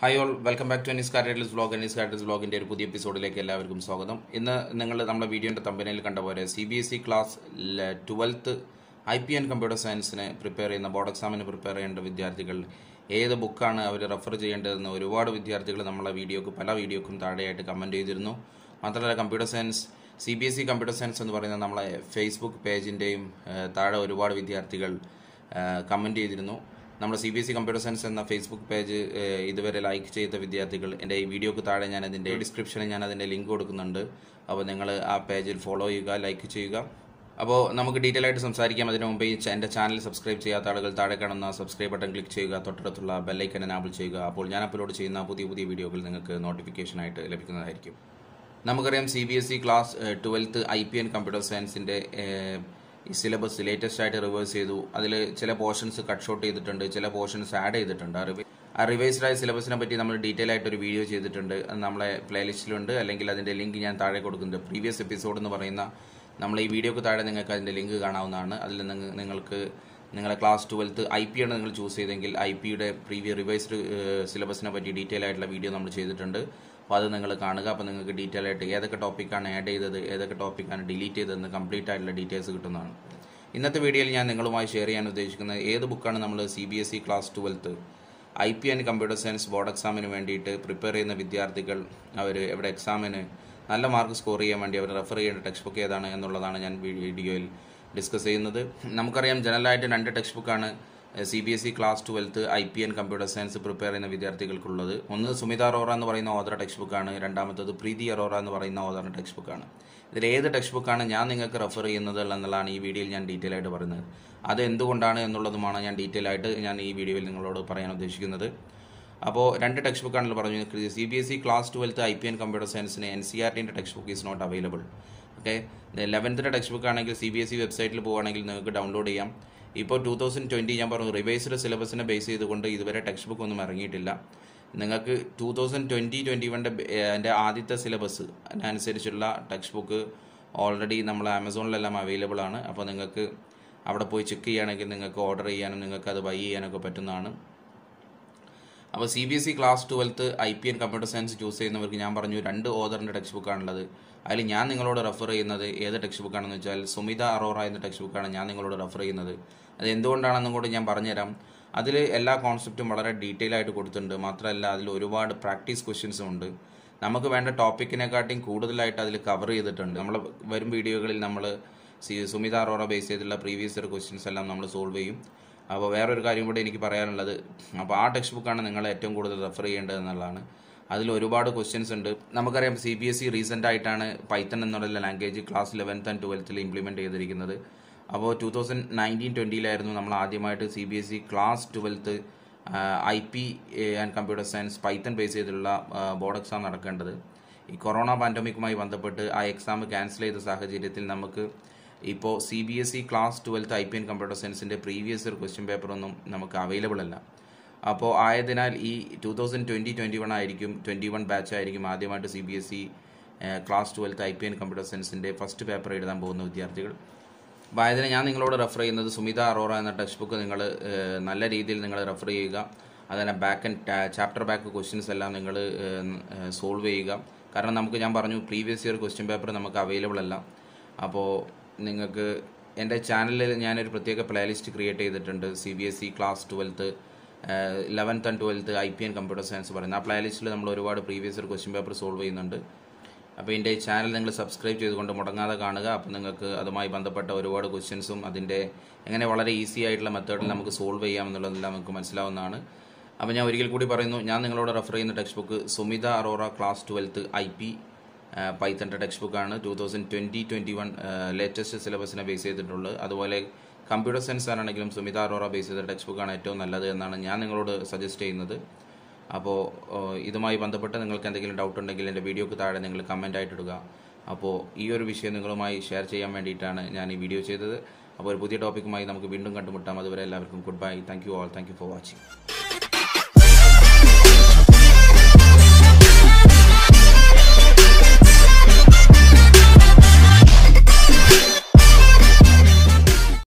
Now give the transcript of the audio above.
hi all welcome back to Anees car details vlog Anees car details വ്ളോഗിൻ്റെ ഒരു പുതിയ എപ്പിസോഡിലേക്ക് എല്ലാവർക്കും സ്വാഗതം ഇന്ന് നിങ്ങൾ നമ്മുടെ വീഡിയോൻ്റെ തമ്പനയിൽ കണ്ട പോലെ C B S E class twelfth I P N computer സയൻസിന് പ്രിപ്പയർ ചെയ്യുന്ന ബോർഡ് എക്സാമിന് പ്രിപ്പയർ ചെയ്യേണ്ട വിദ്യാർത്ഥികൾ ഏത് ബുക്കാണ് അവർ റെഫർ ചെയ്യേണ്ടതെന്ന് ഒരുപാട് വിദ്യാർത്ഥികൾ നമ്മളെ വീഡിയോക്ക് പല വീഡിയോക്കും താഴെയായിട്ട് കമൻറ്റ് ചെയ്തിരുന്നു മാത്രമല്ല computer science C B S E computer science എന്ന് പറയുന്ന നമ്മളെ ഫേസ്ബുക്ക് പേജിൻ്റെയും താഴെ ഒരുപാട് വിദ്യാർത്ഥികൾ കമൻറ്റ് ചെയ്തിരുന്നു നമ്മുടെ C B S E computer science എന്ന ഫേസ്ബുക്ക് പേജ് ഏഹ്, ഇതുവരെ ലൈക്ക് ചെയ്ത വിദ്യാർത്ഥികൾ എൻ്റെ ഈ വീഡിയോക്ക് താഴെ ഞാൻ അതിൻ്റെ ഡിസ്ക്രിപ്ഷനിൽ ഞാൻ അതിൻ്റെ ലിങ്ക് കൊടുക്കുന്നുണ്ട് അപ്പോൾ നിങ്ങൾ ആ പേജിൽ ഫോളോ ചെയ്യുക ലൈക്ക് ചെയ്യുക അപ്പോൾ നമുക്ക് ഡീറ്റെയിൽ ആയിട്ട് സംസാരിക്കാം അതിന് മുമ്പ് ഈ ച- എൻ്റെ ചാനൽ സബ്സ്ക്രൈബ് ചെയ്യാത്ത ആളുകൾ താഴെ കാണുന്ന സബ്സ്ക്രൈബ് ബട്ടൺ ക്ലിക്ക് ചെയ്യുക തൊട്ടടുത്തുള്ള ബെല്ലൈക്കൻ എനാബിൾ ചെയ്യുക അപ്പോൾ ഞാൻ അപ്ലോഡ് ചെയ്യുന്ന പുതിയ പുതിയ വീഡിയോകൾ നിങ്ങൾക്ക് നോട്ടിഫിക്കേഷൻ ആയിട്ട് ലഭിക്കുന്നതായിരിക്കും നമുക്കറിയാം C B S E class twelfth I P N computer സയൻസിൻ്റെ ഈ സിലബസ് ലേറ്റസ്റ്റ് ആയിട്ട് റിവേഴ്സ് ചെയ്തു അതിൽ ചില പോർഷൻസ് കട്ട് ഷോട്ട് ചെയ്തിട്ടുണ്ട് ചില പോർഷൻസ് ആഡ് ചെയ്തിട്ടുണ്ട് ആ റിവൈ ആ റിവൈസ്ഡ് ആയ സിലബസിനെ പറ്റി നമ്മൾ ഡീറ്റെയിൽ ആയിട്ട് ഒരു വീഡിയോ ചെയ്തിട്ടുണ്ട് അത് നമ്മളെ പ്ലേലിസ്റ്റിലുണ്ട് അല്ലെങ്കിൽ അതിൻ്റെ ലിങ്ക് ഞാൻ താഴെ കൊടുക്കുന്നുണ്ട് പ്രീവിയസ് എപ്പിസോഡ് എന്ന് പറയുന്ന നമ്മൾ ഈ വീഡിയോക്ക് താഴെ നിങ്ങൾക്ക് അതിൻ്റെ ലിങ്ക് കാണാവുന്നതാണ് അതിൽ നിങ്ങൾ നിങ്ങൾക്ക് നിങ്ങളെ ക്ലാസ് ട്വൽത്ത് ഐ പി ആണ് നിങ്ങൾ ചൂസ് ചെയ്തെങ്കിൽ ഐ പിയുടെ പ്രീവിയസ് റിവൈസ്ഡ് സിലബസിനെ പറ്റി ഡീറ്റെയിൽ ആയിട്ടുള്ള വീഡിയോ നമ്മൾ ചെയ്തിട്ടുണ്ട് അപ്പോൾ അത് നിങ്ങൾ കാണുക അപ്പോൾ നിങ്ങൾക്ക് ഡീറ്റെയിൽ ആയിട്ട് ഏതൊക്കെ ടോപ്പിക്കാണ് ആഡ് ചെയ്തത് ഏതൊക്കെ ടോപ്പിക്കാണ് ഡിലീറ്റ് ചെയ്തതെന്ന് കംപ്ലീറ്റ് ആയിട്ടുള്ള ഡീറ്റെയിൽസ് കിട്ടുന്നതാണ് ഇന്നത്തെ വീഡിയോയിൽ ഞാൻ നിങ്ങളുമായി ഷെയർ ചെയ്യാൻ ഉദ്ദേശിക്കുന്നത് ഏത് ബുക്കാണ് നമ്മൾ C B S E class twelfth I P N computer science board എക്സാമിന് വേണ്ടിയിട്ട് പ്രിപ്പയർ ചെയ്യുന്ന വിദ്യാർത്ഥികൾ അവർ എവിടെ എക്സാമിന് നല്ല മാർക്ക് സ്കോർ ചെയ്യാൻ വേണ്ടി അവർ റെഫർ ചെയ്യേണ്ട ടെക്സ്റ്റ് ബുക്ക് ഏതാണ് എന്നുള്ളതാണ് ഞാൻ വീഡിയോയിൽ ഡിസ്കസ് ചെയ്യുന്നത് നമുക്കറിയാം ജനറലായിട്ട് രണ്ട് ടെക്സ്റ്റ് ബുക്കാണ് C B S E class twelfth I P N computer science prepare ചെയ്യുന്ന വിദ്യാർത്ഥികൾക്കുള്ളത് ഒന്ന് സുമിത അറോറ എന്ന് പറയുന്ന ഓദർ ടെക്സ്റ്റ് ബുക്കാണ് രണ്ടാമത്തത് പ്രീതി അറോറ എന്ന് പറയുന്ന ഓദറിൻ്റെ ടെക്സ്റ്റ് ബുക്കാണ് ഇതിൽ ഏത് ടെക്സ്റ്റ് ബുക്കാണ് ഞാൻ നിങ്ങൾക്ക് റെഫർ ചെയ്യുന്നത് എന്നുള്ളതാണ് ഈ വീഡിയോയിൽ ഞാൻ ഡീറ്റെയിൽ ആയിട്ട് പറയുന്നത് അത് എന്തുകൊണ്ടാണ് എന്നുള്ളതുമാണ് ഞാൻ ഡീറ്റെയിൽ ആയിട്ട് ഞാൻ ഈ വീഡിയോയിൽ നിങ്ങളോട് പറയാൻ ഉദ്ദേശിക്കുന്നത് അപ്പോൾ രണ്ട് ടെക്സ്റ്റ് ബുക്കാണല്ലോ പറഞ്ഞു C B S E class twelfth I P N computer സയൻസിന് എൻ സി ആർ ടിൻ്റെ textbook is not available okay ലെവൻത്തിൻ്റെ ടെക്സ്റ്റ് ബുക്ക് ആണെങ്കിൽ സി ബി എസ് ഇ വെബ്സൈറ്റിൽ പോകുകയാണെങ്കിൽ നിങ്ങൾക്ക് ഡൗൺലോഡ് ചെയ്യാം ഇപ്പോൾ ടൂ തൗസൻഡ് ട്വൻറ്റി ഞാൻ പറഞ്ഞു റിവൈസ്ഡ് സിലബസിനെ ബേസ് ചെയ്തുകൊണ്ട് ഇതുവരെ ടെക്സ്റ്റ് ബുക്ക് ഒന്നും ഇറങ്ങിയിട്ടില്ല നിങ്ങൾക്ക് ടൂ തൗസൻഡ് ട്വൻറ്റി ട്വൻറ്റി വണ്ടെ എൻ്റെ ആദ്യത്തെ സിലബസ് അതിനനുസരിച്ചുള്ള ടെക്സ്റ്റ് ബുക്ക് ഓൾറെഡി നമ്മൾ ആമസോണിലെല്ലാം അവൈലബിൾ ആണ് അപ്പോൾ നിങ്ങൾക്ക് അവിടെ പോയി ചെക്ക് ചെയ്യുകയാണെങ്കിൽ നിങ്ങൾക്ക് ഓർഡർ ചെയ്യാനും നിങ്ങൾക്ക് അത് ബൈ ചെയ്യാനൊക്കെ പറ്റുന്നതാണ് അപ്പോൾ C B S E class twelfth I P N computer science choose ചെയ്യുന്നവർക്ക് ഞാൻ പറഞ്ഞു രണ്ട് ഓദറിൻ്റെ ടെക്സ്റ്റ് ബുക്കാണുള്ളത് അതിൽ ഞാൻ നിങ്ങളോട് റെഫർ ചെയ്യുന്നത് ഏത് ടെക്സ്റ്റ് ബുക്കാണെന്ന് വെച്ചാൽ സുമിത അറോറ എന്ന ടെക്സ്റ്റ് ബുക്കാണ് ഞാൻ നിങ്ങളോട് റെഫർ ചെയ്യുന്നത് അത് എന്തുകൊണ്ടാണെന്നും കൂടി ഞാൻ പറഞ്ഞുതരാം അതിൽ എല്ലാ കോൺസെപ്റ്റും വളരെ ഡീറ്റെയിൽ ആയിട്ട് കൊടുത്തിട്ടുണ്ട് മാത്രമല്ല അതിൽ ഒരുപാട് പ്രാക്ടീസ് ക്വസ്റ്റ്യൻസും ഉണ്ട് നമുക്ക് വേണ്ട ടോപ്പിക്കിനെക്കാട്ടിയും കൂടുതലായിട്ട് അതിൽ കവർ ചെയ്തിട്ടുണ്ട് നമ്മൾ വരും വീഡിയോകളിൽ നമ്മൾ സി സുമിത അറോറ ബേസ് ചെയ്തിട്ടുള്ള പ്രീവിയസ് ഇയർ ക്വസ്റ്റ്യൻസ് എല്ലാം നമ്മൾ സോൾവ് ചെയ്യും അപ്പോൾ വേറൊരു കാര്യം കൂടി എനിക്ക് പറയാനുള്ളത് അപ്പോൾ ആ ടെക്സ്റ്റ് ബുക്കാണ് നിങ്ങൾ ഏറ്റവും കൂടുതൽ റെഫർ ചെയ്യേണ്ടത് എന്നുള്ളതാണ് അതിൽ ഒരുപാട് ക്വസ്റ്റ്യൻസ് ഉണ്ട് നമുക്കറിയാം C B S E recent ആയിട്ടാണ് പൈത്തൺ എന്നുള്ള ലാംഗ്വേജ് ക്ലാസ് ലെവൻത്ത് ആൻഡ് ട്വൽത്തിൽ ഇംപ്ലിമെൻറ്റ് ചെയ്തിരിക്കുന്നത് അപ്പോൾ ടൂ തൗസൻഡ് നയൻറ്റീൻ ട്വൻറ്റിയിലായിരുന്നു നമ്മൾ ആദ്യമായിട്ട് C B S E class twelfth I P and computer science Python base ചെയ്തിട്ടുള്ള ബോർഡ് എക്സാം നടക്കേണ്ടത് ഈ കൊറോണ പാൻഡമിക്കുമായി ബന്ധപ്പെട്ട് ആ എക്സാം ക്യാൻസൽ ചെയ്ത സാഹചര്യത്തിൽ നമുക്ക് ഇപ്പോൾ C B S E class twelfth I P N computer സയൻസിൻ്റെ പ്രീവിയസ് ഇയർ ക്വസ്റ്റ്യൻ പേപ്പറൊന്നും നമുക്ക് അവൈലബിൾ അല്ല അപ്പോൾ ആയതിനാൽ ഈ two thousand twenty twenty one ആയിരിക്കും ട്വൻറ്റി വൺ ബാച്ച് ആയിരിക്കും ആദ്യമായിട്ട് C B S E class twelfth I P N computer സയൻസിൻ്റെ ഫസ്റ്റ് പേപ്പർ എഴുതാൻ പോകുന്ന വിദ്യാർത്ഥികൾ അപ്പോൾ ആയതിന് ഞാൻ നിങ്ങളോട് റെഫർ ചെയ്യുന്നത് സുമിത അറോറ എന്ന ടെക്സ്റ്റ് ബുക്ക് നിങ്ങൾ നല്ല രീതിയിൽ നിങ്ങൾ റെഫർ ചെയ്യുക അതിനെ back and chapter back questions എല്ലാം നിങ്ങൾ സോൾവ് ചെയ്യുക കാരണം നമുക്ക് ഞാൻ പറഞ്ഞു പ്രീവിയസ് ഇയർ ക്വസ്റ്റ്യൻ പേപ്പർ നമുക്ക് അവൈലബിൾ അല്ല അപ്പോൾ നിങ്ങൾക്ക് എൻ്റെ ചാനലിൽ ഞാനൊരു പ്രത്യേക പ്ലേലിസ്റ്റ് ക്രിയേറ്റ് ചെയ്തിട്ടുണ്ട് C B S E class twelfth eleventh and twelfth I P N computer science പറയുന്നത് ആ പ്ലേലിസ്റ്റിൽ നമ്മൾ ഒരുപാട് previous year question paper solve ചെയ്യുന്നുണ്ട് അപ്പോൾ എൻ്റെ ഈ ചാനൽ നിങ്ങൾ സബ്സ്ക്രൈബ് ചെയ്തുകൊണ്ട് മുടങ്ങാതെ കാണുക അപ്പോൾ നിങ്ങൾക്ക് അതുമായി ബന്ധപ്പെട്ട ഒരുപാട് ക്വസ്റ്റ്യൻസും അതിൻ്റെ എങ്ങനെ വളരെ ഈസി ആയിട്ടുള്ള മെത്തേഡിൽ നമുക്ക് സോൾവ് ചെയ്യാം എന്നുള്ളതെല്ലാം നമുക്ക് മനസ്സിലാവുന്നതാണ് അപ്പോൾ ഞാൻ ഒരിക്കൽ കൂടി പറയുന്നു ഞാൻ നിങ്ങളോട് റെഫർ ചെയ്യുന്ന text book Sumita Arora class twelfth I P പൈത്തൻ്റെ ടെക്സ്റ്റ് ബുക്കാണ് two thousand twenty twenty one latest സിലബസിനെ ബേസ് ചെയ്തിട്ടുള്ളത് അതുപോലെ കമ്പ്യൂട്ടർ സയൻസ് ആണെങ്കിലും സുമിത അറോറ ബേസ് ചെയ്ത ടെക്സ്റ്റ് ബുക്കാണ് ഏറ്റവും നല്ലത് എന്നാണ് ഞാൻ നിങ്ങളോട് സജസ്റ്റ് ചെയ്യുന്നത് അപ്പോൾ ഇതുമായി ബന്ധപ്പെട്ട് നിങ്ങൾക്ക് എന്തെങ്കിലും ഡൗട്ട് ഉണ്ടെങ്കിൽ എൻ്റെ വീഡിയോക്ക് താഴെ നിങ്ങൾ കമൻ്റ് ആയിട്ട് ഇടുക അപ്പോൾ ഈ ഒരു വിഷയം നിങ്ങളുമായി ഷെയർ ചെയ്യാൻ വേണ്ടിയിട്ടാണ് ഞാൻ ഈ വീഡിയോ ചെയ്തത് അപ്പോൾ ഒരു പുതിയ ടോപ്പിക്കുമായി നമുക്ക് വീണ്ടും കണ്ടുമുട്ടാം അതുവരെ എല്ലാവർക്കും goodbye thank you all thank you for watching